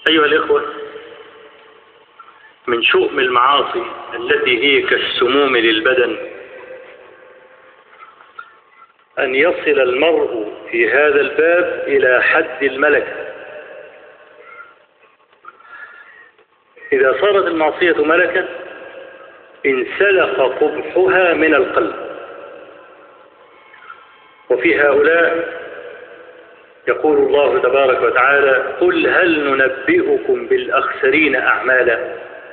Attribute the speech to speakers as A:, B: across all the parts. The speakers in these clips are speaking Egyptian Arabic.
A: أيها الإخوة من شؤم المعاصي التي هي كالسموم للبدن أن يصل المرء في هذا الباب إلى حد الملكة إذا صارت المعصية ملكة انسلخ قبحها من القلب وفي هؤلاء يقول الله تبارك وتعالى قل هل ننبئكم بالأخسرين أعمالا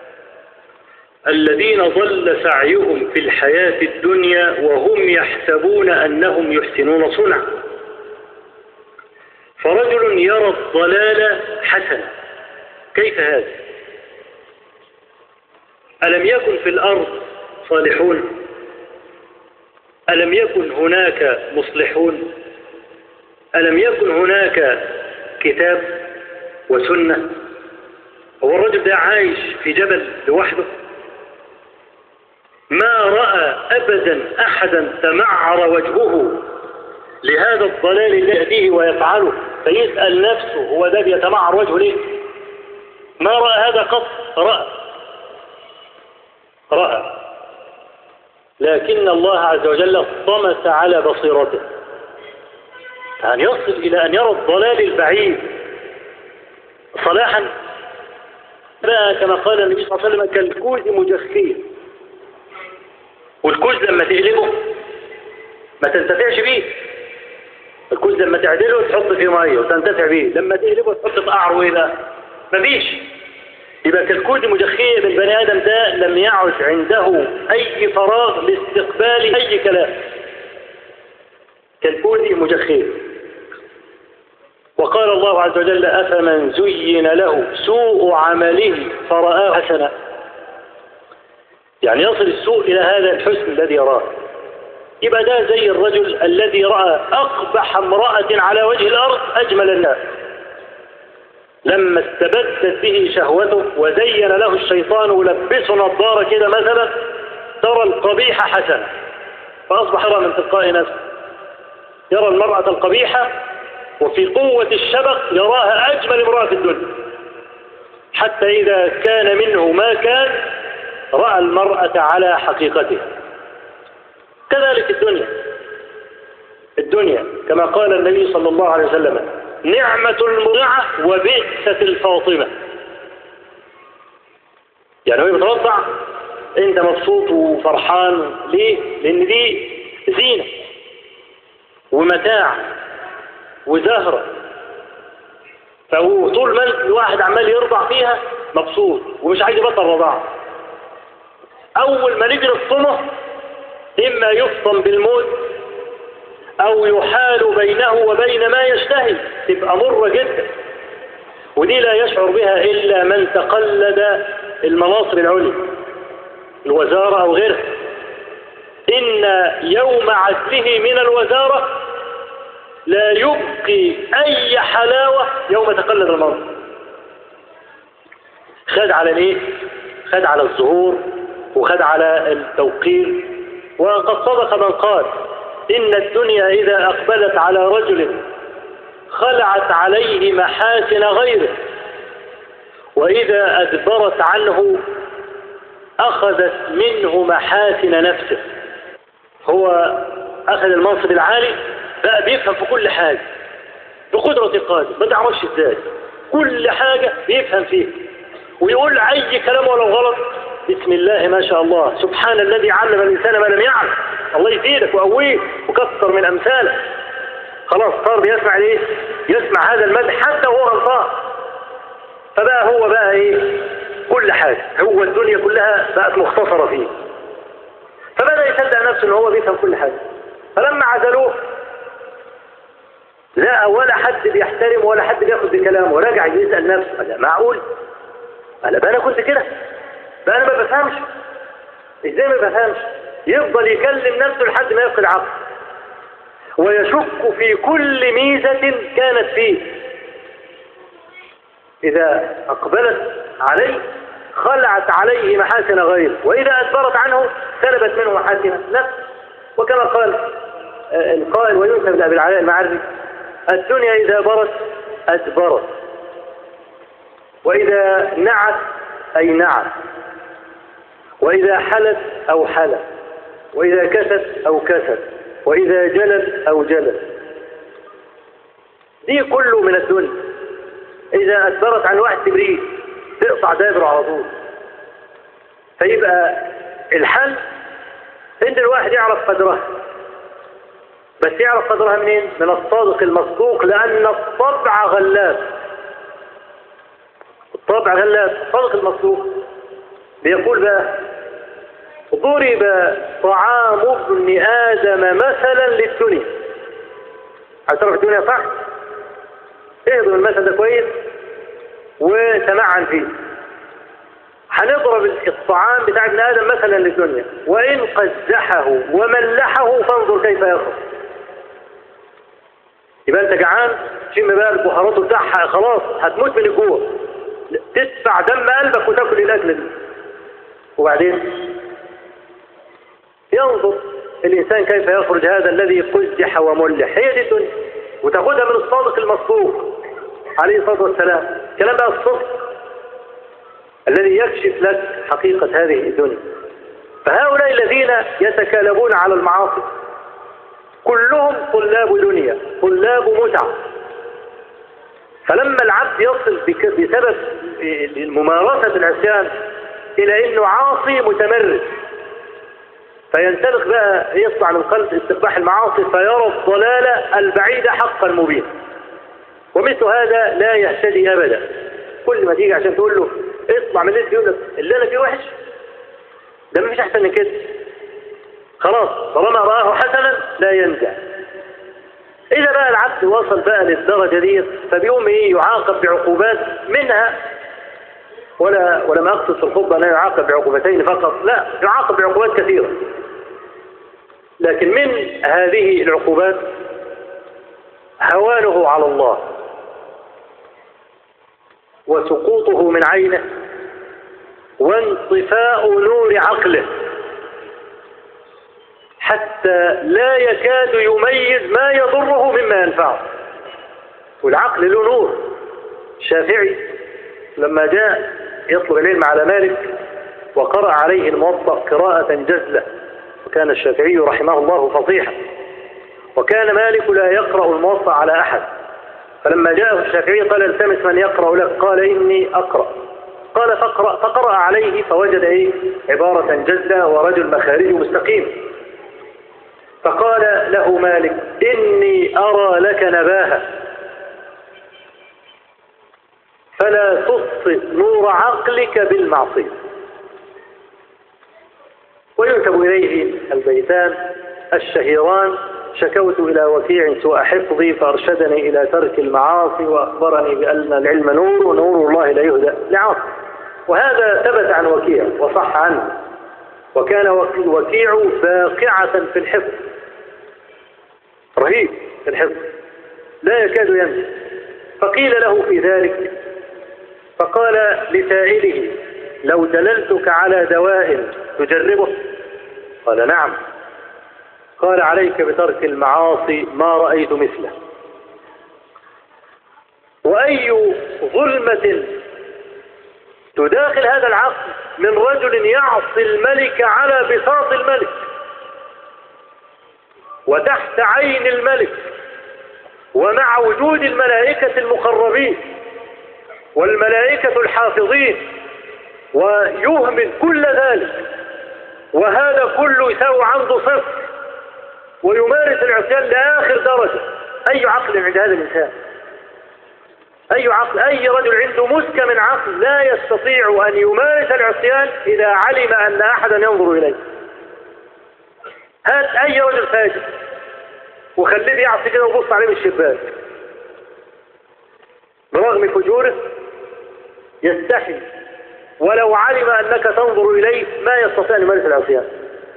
A: الذين ضل سعيهم في الحياة الدنيا وهم يحسبون أنهم يحسنون صنعا فرجل يرى الضلال حسنا كيف هذا ألم يكن في الأرض صالحون ألم يكن هناك مصلحون ألم يكن هناك كتاب وسنة هو الرجل ده عايش في جبل لوحده ما رأى أبدا أحدا تمعر وجهه لهذا الضلال الذي يأتيه ويفعله فيسأل نفسه هو ده بيتمعر وجهه ليه ما رأى هذا قط رأى رأى لكن الله عز وجل طمس على بصيرته أن يصل إلى أن يرى الضلال البعيد صلاحا بقى كما قال النبي صلى الله عليه وسلم كالكوز مجخية والكوز لما تقلبه ما تنتفعش بيه الكوز لما تعدله تحط فيه ميه وتنتفع بيه لما تقلبه تحط في قعر وايه بقى مفيش يبقى كالكوز مجخية بالبني آدم ده لم يعد عنده أي فراغ لاستقبال أي كلام كالكوز مجخية وقال الله عز وجل أفمن زين له سوء عمله فرآه حسنا يعني يصل السوء إلى هذا الحسن الذي يراه يبقى ده زي الرجل الذي رأى أقبح امرأة على وجه الأرض أجمل الناس لما استبدت به شهوته وزين له الشيطان ولبسه نظارة كده مثلا ترى القبيح حسنا فأصبح يرى من تلقاء نفسه يرى المرأة القبيحة وفي قوة الشبق يراها أجمل امرأة في الدنيا حتى إذا كان منه ما كان رأى المرأة على حقيقتها كذلك الدنيا الدنيا كما قال النبي صلى الله عليه وسلم نعمة المرعة وبئسة الفاطمة يعني هو بتوضع انت مبسوط وفرحان ليه لان دي زينة ومتاع وزهرة فهو طول ما الواحد عمال يرضع فيها مبسوط ومش عايز يبطل رضاعه اول ما نجري الصمه اما يفطن بالموت او يحال بينه وبين ما يشتهي تبقى مرة جدا ودي لا يشعر بها الا من تقلد المناصب العليا الوزارة او غيرها ان يوم عزله من الوزارة لا يبقي اي حلاوة يوم تقلد المنصب خد على الايه خد على الظهور وخد على التوقير وقد صدق من قال إن الدنيا إذا أقبلت على رجل خلعت عليه محاسن غيره وإذا أدبرت عنه أخذت منه محاسن نفسه هو أخذ المنصب العالي بقى بيفهم في كل حاجة بقدرة القادر ما تعرفش ازاي كل حاجة بيفهم فيها ويقول أي كلام ولو غلط بسم الله ما شاء الله سبحان الذي علم الإنسان ما لم يعلم الله يزيدك وقويه وكثر من أمثاله خلاص صار بيسمع ايه يسمع هذا المدح حتى وهو غلطان فبقى هو بقى ايه كل حاجة هو الدنيا كلها بقت مختصرة فيه فبدأ يصدق نفسه ان هو بيفهم كل حاجة فلما عزلوه لا ولا حد بيحترم ولا حد بياخد بكلامه ورجع يسأل نفسه قال معقول قال بقى انا كنت كده بقى انا ما بفهمش ازاي ما بفهمش يفضل يكلم نفسه لحد ما يفقد العقل ويشك في كل ميزة كانت فيه إذا أقبلت عليه خلعت عليه محاسن غيره وإذا أدبرت عنه سلبت منه محاسن نفس وكما قال القائل ويوسف بن أبي العلاء المعري الدنيا إذا برت أدبرت وإذا نعت أي نعت وإذا حلت أو حلت وإذا كست أو كست وإذا جلت أو جلت دي كله من الدنيا إذا أدبرت عن واحد تبريد تقطع دابره على طول فيبقى الحل إن الواحد يعرف قدرها بس يعرف قدرها منين؟ من الصادق المصدوق لأن الطبع غلاب الطبع غلاب الصادق المصدوق بيقول بقى ضرب طعام ابن آدم مثلا للدنيا هتعرف الدنيا صح؟ اهضم المثل ده كويس وتمعن فيه هنضرب الطعام بتاع ابن آدم مثلا للدنيا وإن قزحه وملحه فانظر كيف يخرج يبقى انت جعان شم بقى البهارات بتاعها خلاص هتموت من الجوع تدفع دم قلبك وتاكل الاكل ده وبعدين ينظر الانسان كيف يخرج هذا الذي قزح وملح هي دي الدنيا وتاخدها من الصادق المصدوق عليه الصلاه والسلام كلام بقى الصدق الذي يكشف لك حقيقه هذه الدنيا فهؤلاء الذين يتكالبون على المعاصي كلهم طلاب دنيا طلاب متعة فلما العبد يصل بسبب ممارسة العصيان إلى أنه عاصي متمرد فينسلخ بقى يطلع من قلب استقباح المعاصي فيرى الضلال البعيد حقا مبين ومثل هذا لا يهتدي أبدا كل ما تيجي عشان تقول له اطلع من اللي يقول لك اللي أنا فيه وحش ده ما فيش أحسن من كده خلاص طالما رآه حسنا لا ينجح إذا بقى العبد وصل بقى للدرجة دي فبيقوم إيه يعاقب بعقوبات منها ولا ولم أقصد في الخطبة أنه يعاقب بعقوبتين فقط لا يعاقب بعقوبات كثيرة لكن من هذه العقوبات هوانه على الله وسقوطه من عينه وانطفاء نور عقله حتى لا يكاد يميز ما يضره مما ينفعه والعقل له نور الشافعي لما جاء يطلب العلم على مالك وقرأ عليه الموطأ قراءة جزلة وكان الشافعي رحمه الله فصيحا وكان مالك لا يقرأ الموطأ على أحد فلما جاءه الشافعي قال التمس من يقرأ لك قال إني أقرأ قال فقرأ, فقرأ عليه فوجد إيه عبارة جزلة ورجل مخارج مستقيم فقال له مالك إني أرى لك نباهة فلا تصف نور عقلك بالمعصية وينسب إليه البيتان الشهيران شكوت إلى وكيع سوء حفظي فأرشدني إلى ترك المعاصي وأخبرني بأن العلم نور ونور الله لا يهدى لعاصي وهذا ثبت عن وكيع وصح عنه وكان وكيع باقعة في الحفظ رهيب في الحفظ لا يكاد ينسى فقيل له في ذلك فقال لسائله لو دللتك على دواء تجربه قال نعم قال عليك بترك المعاصي ما رأيت مثله وأي ظلمة تداخل هذا العقل من رجل يعصي الملك على بساط الملك وتحت عين الملك ومع وجود الملائكة المقربين والملائكة الحافظين ويهمل كل ذلك وهذا كله يساوي عنده صفر ويمارس العصيان لآخر درجة أي عقل عند هذا الإنسان أي عقل أي رجل عنده مسكة من عقل لا يستطيع أن يمارس العصيان إذا علم أن أحدا ينظر إليه هات أي رجل فاجر وخليه يعصي كده وبص عليه من الشباك برغم فجوره يستحي ولو علم أنك تنظر إليه ما يستطيع أن يمارس العصيان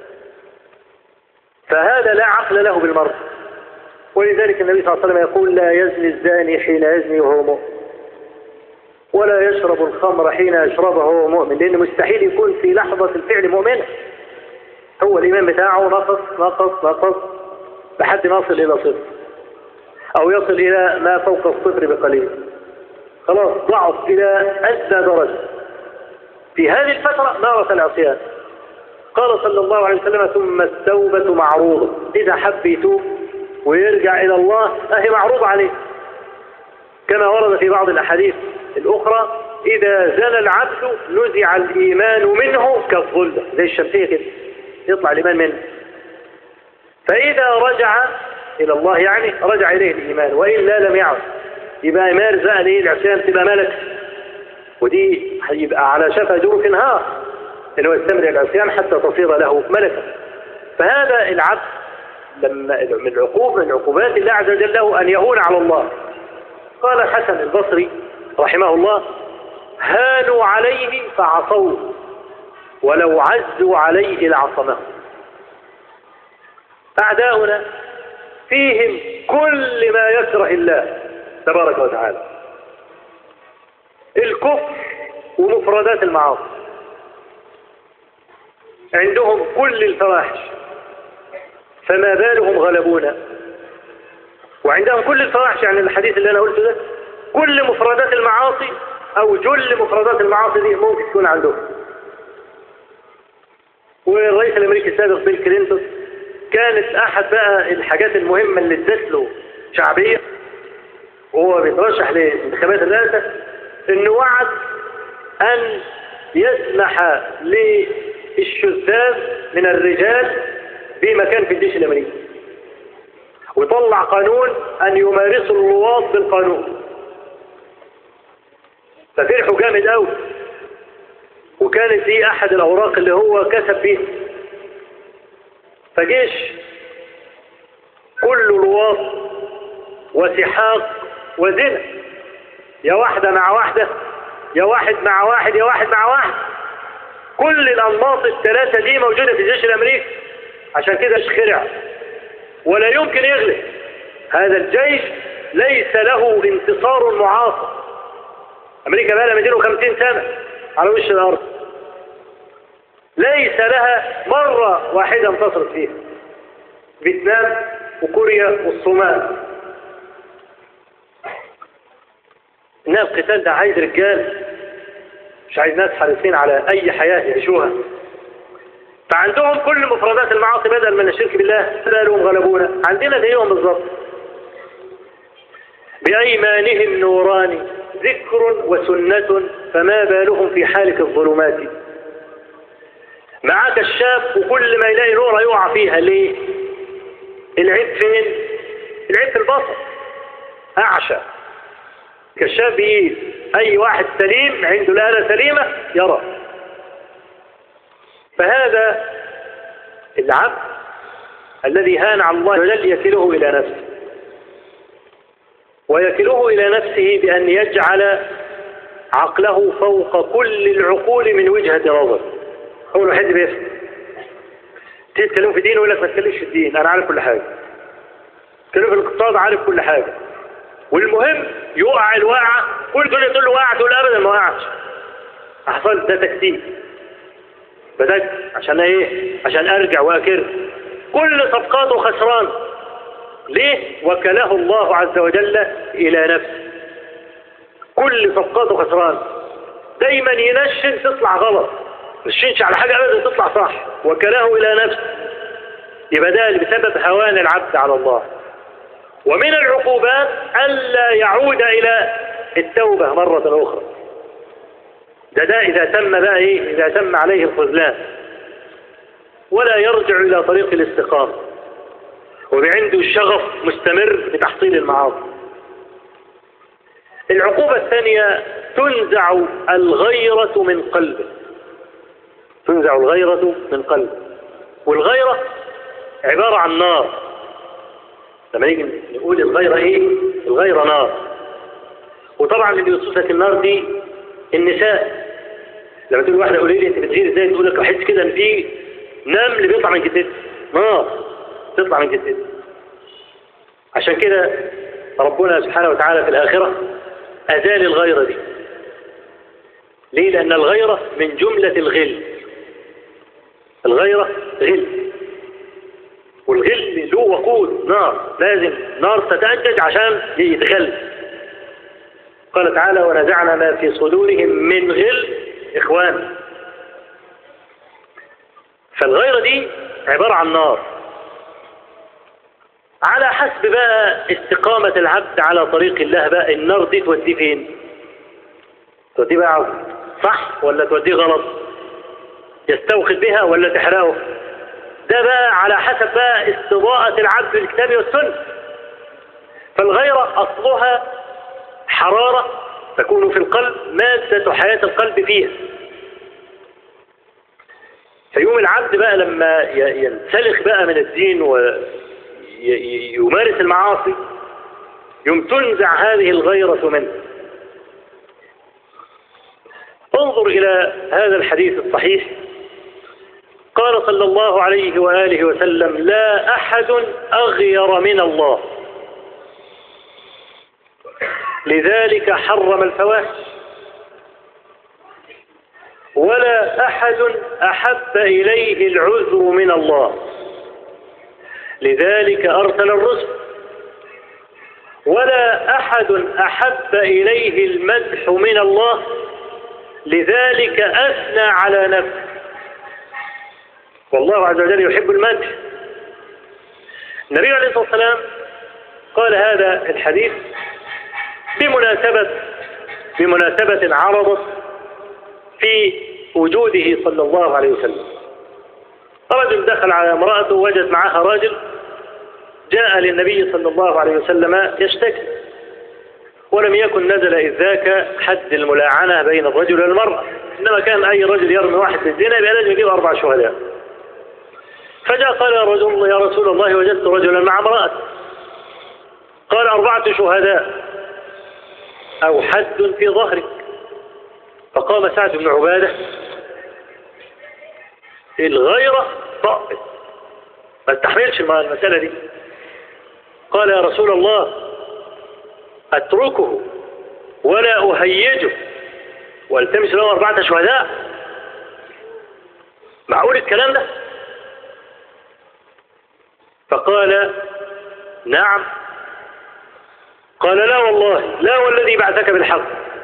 A: فهذا لا عقل له بالمرء ولذلك النبي صلى الله عليه وسلم يقول لا يزني الزاني حين يزني وهو مؤمن ولا يشرب الخمر حين يشربه وهو مؤمن لأن مستحيل يكون في لحظة الفعل مؤمنا هو الإيمان بتاعه نقص نقص نقص لحد ما يصل إلى صفر أو يصل إلى ما فوق الصفر بقليل خلاص ضعف إلى أدنى درجة في هذه الفترة مارس العصيان قال صلى الله عليه وسلم ثم التوبة معروضة إذا حب يتوب ويرجع إلى الله أهي معروضة عليه كما ورد في بعض الأحاديث الأخرى إذا زنى العبد نزع الإيمان منه كالظلة زي الشمسية كده يطلع الإيمان منه فإذا رجع إلى الله يعني رجع إليه الإيمان وإلا لم يعد يبقى يمارس بقى ليه العصيان تبقى ملك ودي هيبقى على شفا جرف نهار اللي هو يستمر العصيان حتى تصير له ملكا فهذا العبد لما من العقوب من عقوبات الله عز وجل له أن يهون على الله قال الحسن البصري رحمه الله هانوا عليه فعصوه ولو عزوا عليه لعصمه أعداؤنا فيهم كل ما يكره الله تبارك وتعالى الكفر ومفردات المعاصي عندهم كل الفواحش فما بالهم غلبونا وعندهم كل الفواحش يعني الحديث اللي أنا قلته ده كل مفردات المعاصي أو جل مفردات المعاصي دي ممكن تكون عندهم والرئيس الأمريكي السابق بيل كلينتون كانت أحد بقى الحاجات المهمة اللي ادت له شعبية وهو بيترشح لانتخابات الرئاسة انه وعد ان يسمح للشذاذ من الرجال بمكان في الجيش الامريكي ويطلع قانون ان يمارسوا اللواط بالقانون ففرحوا جامد قوي وكانت دي احد الاوراق اللي هو كسب بيها فجيش كله لواط وسحاق وزنا يا واحدة مع واحدة يا واحد مع واحد يا واحد مع واحد كل الأنماط الثلاثة دي موجودة في الجيش الأمريكي عشان كده خرع ولا يمكن يغلب هذا الجيش ليس له انتصار معاصر أمريكا بقى لها 250 سنة على وش الأرض ليس لها مرة واحدة انتصرت فيها فيتنام وكوريا والصومال إنها القتال ده عايز رجال مش عايز ناس حريصين على أي حياة يعيشوها فعندهم كل مفردات المعاصي بدل من الشرك بالله سألهم غلبونا عندنا زيهم بالظبط بأيمانهم نوران ذكر وسنة فما بالهم في حالك الظلمات معاك الشاب وكل ما يلاقي نورة يقع فيها ليه العيب فين العيب في البصر أعشى كشاف بإيد أي واحد سليم عنده الآلة سليمة يرى فهذا العبد الذي هان على الله وجل يكله إلى نفسه ويكله إلى نفسه بأن يجعل عقله فوق كل العقول من وجهة نظر هو الوحيد بيفهم تيجي تتكلم في دين ويقول لك ما تتكلمش في الدين أنا عارف كل حاجة تتكلم في الاقتصاد عارف كل حاجة والمهم يقع الواقعة كل دول تقول له وقع تقول ابدا ما وقعش حصل ده تكتيك بدأت عشان ايه عشان ارجع واكر كل صفقاته خسران ليه وكله الله عز وجل الى نفسه كل صفقاته خسران دايما ينشن تطلع غلط مشينش على حاجة ابدا تطلع صح وكله الى نفسه يبقى ده بسبب هوان العبد على الله ومن العقوبات ألا يعود إلى التوبة مرة أخرى ده ده إذا تم بقى إيه إذا تم عليه الخذلان ولا يرجع إلى طريق الاستقامة وبعنده الشغف مستمر بتحصيل المعاصي العقوبة الثانية تنزع الغيرة من قلبه تنزع الغيرة من قلبه والغيرة عبارة عن نار لما نيجي نقول الغيرة ايه الغيرة نار وطبعا اللي بيوصف لك النار دي النساء لما تقول واحدة قولي لي انت بتغير ازاي تقول لك بحس كده ان في نمل بيطلع من جدتها نار تطلع من جدتها عشان كده ربنا سبحانه وتعالى في الآخرة أزال الغيرة دي ليه لأن الغيرة من جملة الغل الغيرة غل والغل له وقود نار لازم نار تتأجج عشان يتغل قال تعالى ونزعنا ما في صدورهم من غل إخوان فالغيرة دي عبارة عن نار على حسب بقى استقامة العبد على طريق الله بقى النار دي توديه فين توديه بقى عوض صح ولا توديه غلط يستوخذ بها ولا تحرقه ده بقى على حسب بقى استضاءة العبد بالكتاب والسنة فالغيرة أصلها حرارة تكون في القلب مادة حياة القلب فيها فيوم العبد بقى لما ينسلخ بقى من الدين ويمارس المعاصي يوم تنزع هذه الغيرة منه انظر إلى هذا الحديث الصحيح قال صلى الله عليه وآله وسلم لا أحد أغير من الله لذلك حرم الفواحش ولا أحد أحب إليه العذر من الله لذلك أرسل الرسل ولا أحد أحب إليه المدح من الله لذلك أثنى على نفسه والله عز وجل يحب المدح النبي عليه الصلاة والسلام قال هذا الحديث بمناسبة بمناسبة عرضت في وجوده صلى الله عليه وسلم رجل دخل على امرأته وجد معها راجل جاء للنبي صلى الله عليه وسلم يشتكي ولم يكن نزل إذ ذاك حد الملاعنة بين الرجل والمرأة إنما كان أي رجل يرمي واحد بالزنا يبقى لازم يجيب أربع شهداء فجاء قال يا رجل يا رسول الله وجدت رجلا مع امرأة قال أربعة شهداء أو حد في ظهرك فقام سعد بن عبادة الغيرة طقت ما استحملش المسألة دي قال يا رسول الله أتركه ولا أهيجه والتمس له أربعة شهداء معقول الكلام ده فقال نعم قال لا والله لا والذي بعثك بالحق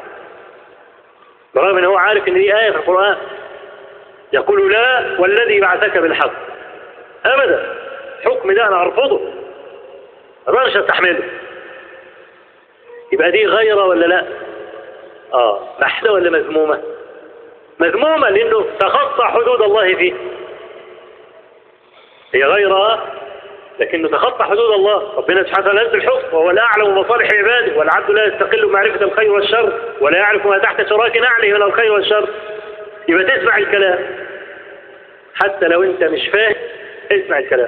A: برغم ان هو عارف ان دي آية في القرآن يقول لا والذي بعثك بالحق ابدا حكم ده انا ارفضه ما مش استحمله يبقى دي غيرة ولا لا اه محدة ولا مذمومة مذمومة لانه تخطى حدود الله فيه هي غيرها لكنه تخطى حدود الله ربنا سبحانه وتعالى أنزل الحكم وهو الأعلم بمصالح عباده والعبد لا يستقل بمعرفة الخير والشر ولا يعرف ما تحت شراك نعله من الخير والشر يبقى تسمع الكلام حتى لو أنت مش فاهم اسمع الكلام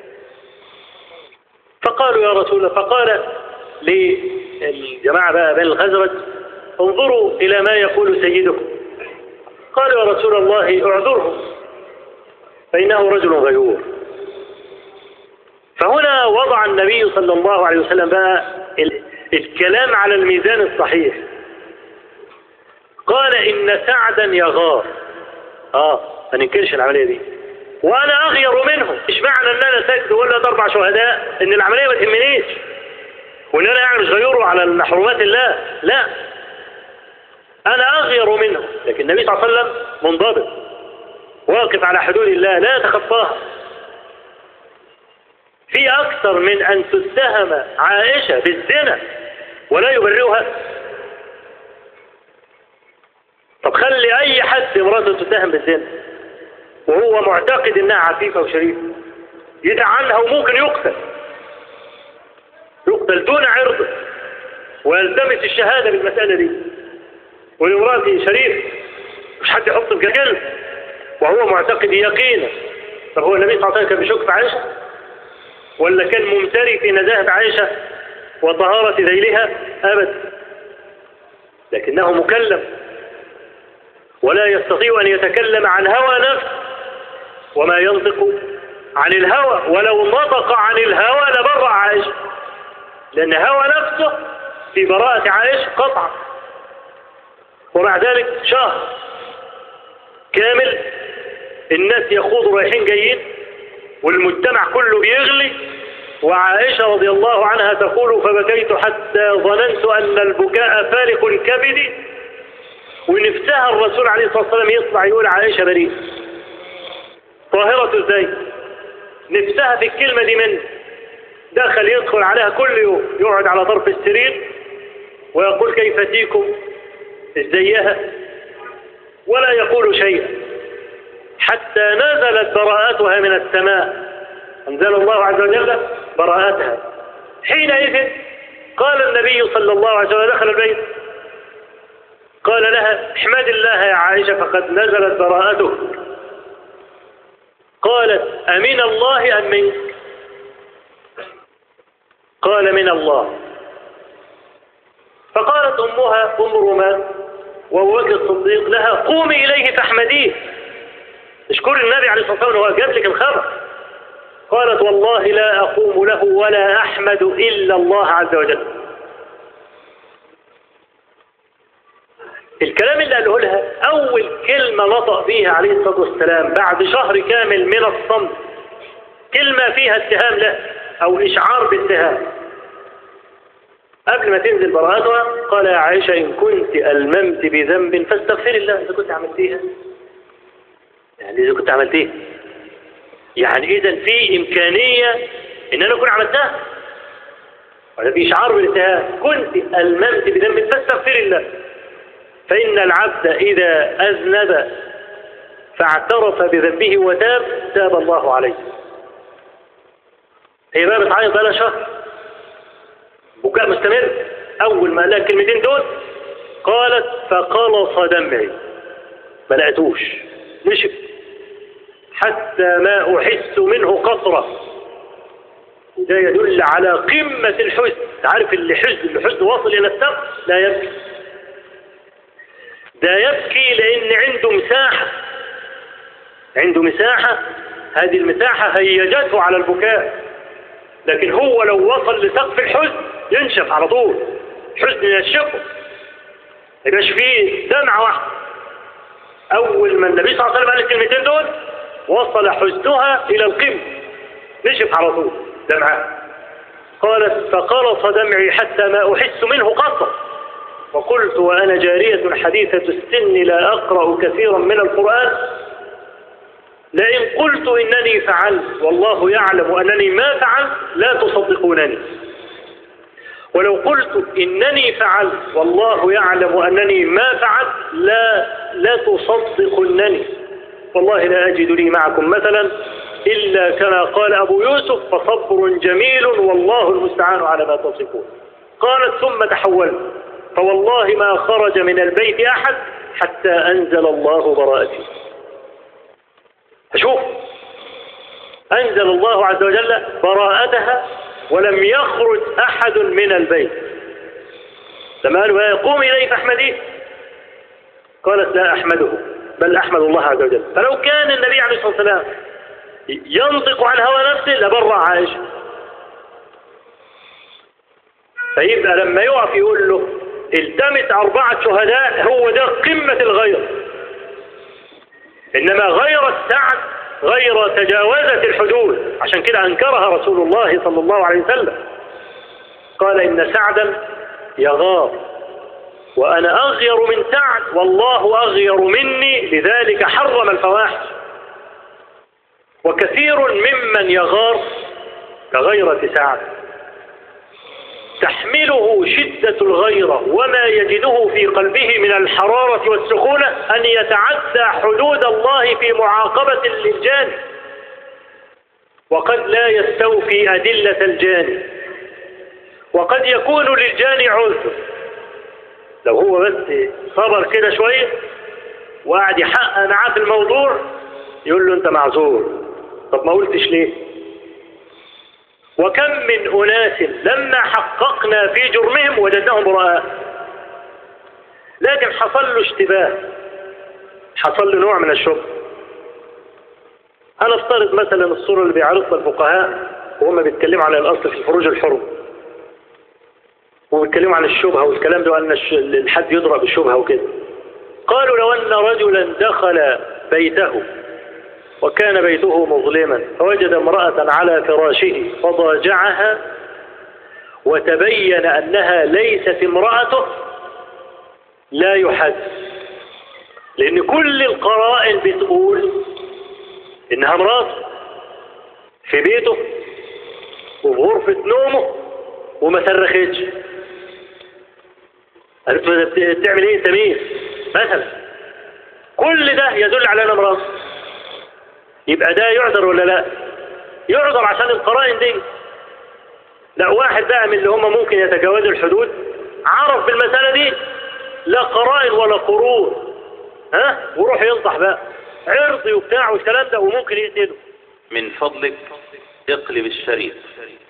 A: فقالوا يا رسول الله فقال للجماعة بقى بين الخزرج انظروا إلى ما يقول سيدكم قالوا يا رسول الله اعذره فإنه رجل غيور فهنا وضع النبي صلى الله عليه وسلم بقى الكلام على الميزان الصحيح قال إن سعدا يغار آه ما ننكرش العملية دي وأنا أغير منه مش معنى أن أنا سجد ولا أربع شهداء إن العملية ما تهمنيش وإن أنا يعني مش غيره على محرومات الله لا أنا أغير منه لكن النبي صلى الله عليه وسلم منضبط واقف على حدود الله لا يتخطاها في أكثر من أن تتهم عائشة بالزنا ولا يبرئها طب خلي أي حد امراته تتهم بالزنا وهو معتقد إنها عفيفة وشريفة يدع عنها وممكن يقتل يقتل دون عرضه ويلتمس الشهادة بالمسألة دي والامرأة شريف مش حد يحط في جلد وهو معتقد يقينا طب هو النبي صلى الله عليه وسلم كان بيشك في عائشة ولا كان ممتري في نزاهة عائشة وطهارة ذيلها أبدا لكنه مكلم ولا يستطيع أن يتكلم عن هوى نفس وما ينطق عن الهوى ولو نطق عن الهوى لبرع عائشة لأن هوى نفسه في براءة عائشة قطعا ومع ذلك شهر كامل الناس يخوضوا رايحين جايين والمجتمع كله بيغلي وعائشة رضي الله عنها تقول فبكيت حتى ظننت أن البكاء فارق الكبد ونفسها الرسول عليه الصلاة والسلام يطلع يقول عائشة بريء طاهرة ازاي نفسها في الكلمة دي من دخل يدخل عليها كل يوم يقعد على طرف السرير ويقول كيف تيكم ازيها ولا يقول شيئا حتى نزلت براءتها من السماء أنزل الله عز وجل براءتها حينئذ قال النبي صلى الله عليه وسلم دخل البيت قال لها احمد الله يا عائشة فقد نزلت براءته قالت أمن الله أم منك قال من الله فقالت أمها أم رومان وهو بكر الصديق لها قومي إليه فاحمديه اشكر النبي عليه الصلاة والسلام وهو جاب لك الخبر قالت والله لا أقوم له ولا أحمد إلا الله عز وجل الكلام اللي قاله لها أول كلمة نطق فيها عليه الصلاة والسلام بعد شهر كامل من الصمت كلمة فيها اتهام له أو إشعار باتهام قبل ما تنزل براءتها قال يا عائشة إن كنت ألممت بذنب فاستغفر الله إذا كنت عملتيها يعني إذا كنت عملتيها يعني إذا في إمكانية إن أنا أكون عملتها ولا في إشعار بالاتهام كنت ألممت بذنب فاستغفر الله فإن العبد إذا أذنب فاعترف بذنبه وتاب تاب الله عليه هي بقى بتعيط بقى شهر بكاء مستمر أول ما قال الكلمتين دول قالت فقلص دمعي ما لقيتوش نشف حتى ما أحس منه قطرة ده يدل على قمة الحزن تعرف اللي حزن الحزن واصل إلى السقف لا يبكي ده يبكي لأن عنده مساحة عنده مساحة هذه المساحة هيجته على البكاء لكن هو لو وصل لسقف الحزن ينشف على طول حزن ينشفه يبقاش فيه دمعة واحدة أول ما النبي صلى الله عليه وسلم قال الكلمتين دول وصل حزنها إلى القمة نشف على طول دمعة قالت فقلص دمعي حتى ما أحس منه قطر وقلت وأنا جارية حديثة السن لا أقرأ كثيرا من القرآن لئن قلت إنني فعلت والله يعلم أنني ما فعلت لا تصدقونني ولو قلت إنني فعلت والله يعلم أنني ما فعلت لا لا تصدقنني والله لا أجد لي معكم مثلا إلا كما قال أبو يوسف فصبر جميل والله المستعان على ما تصفون قالت ثم تحولت فوالله ما خرج من البيت أحد حتى أنزل الله براءتي فشوف أنزل الله عز وجل براءتها ولم يخرج أحد من البيت لما قالوا يقوم إليه فاحمديه قالت لا أحمده بل أحمد الله عز وجل فلو كان النبي عليه الصلاة والسلام ينطق عن هوى نفسه لبرع عائشة فيبقى لما يقف يقول له التمس أربعة شهداء هو ده قمة الغير إنما غير السعد غير تجاوزت الحدود عشان كده أنكرها رسول الله صلى الله عليه وسلم قال إن سعدا يغار وأنا أغير من سعد والله أغير مني لذلك حرم الفواحش وكثير ممن يغار كغيرة سعد تحمله شدة الغيرة وما يجده في قلبه من الحرارة والسخونة أن يتعدى حدود الله في معاقبة للجاني وقد لا يستوفي أدلة الجاني وقد يكون للجاني عذر لو هو بس صبر كده شوية وقعد يحقق معاه في الموضوع يقول له انت معذور طب ما قلتش ليه وكم من أناس لما حققنا في جرمهم وجدناهم براء لكن حصل له اشتباه حصل له نوع من الشبه أنا افترض مثلا الصورة اللي بيعرضها الفقهاء وهم بيتكلموا على الأصل في الفروج الحرم وبيتكلموا عن الشبهة والكلام ده أن الحد يضرب الشبهة وكده قالوا لو أن رجلا دخل بيته وكان بيته مظلما فوجد امرأة على فراشه فضاجعها وتبين أنها ليست امرأته لا يحد لأن كل القرائن بتقول إنها امرأة في بيته وفي غرفة نومه وما صرختش قالت له بتعمل ايه انت مين مثلا كل ده يدل على انها امرأة يبقى ده يعذر ولا لا يعذر عشان القرائن دي لا واحد بقى من اللي هم ممكن يتجاوزوا الحدود عرف بالمسألة دي لا قرائن ولا قرون ها وروح ينصح بقى عرضي وبتاع والكلام ده وممكن يقتله
B: من فضلك اقلب الشريط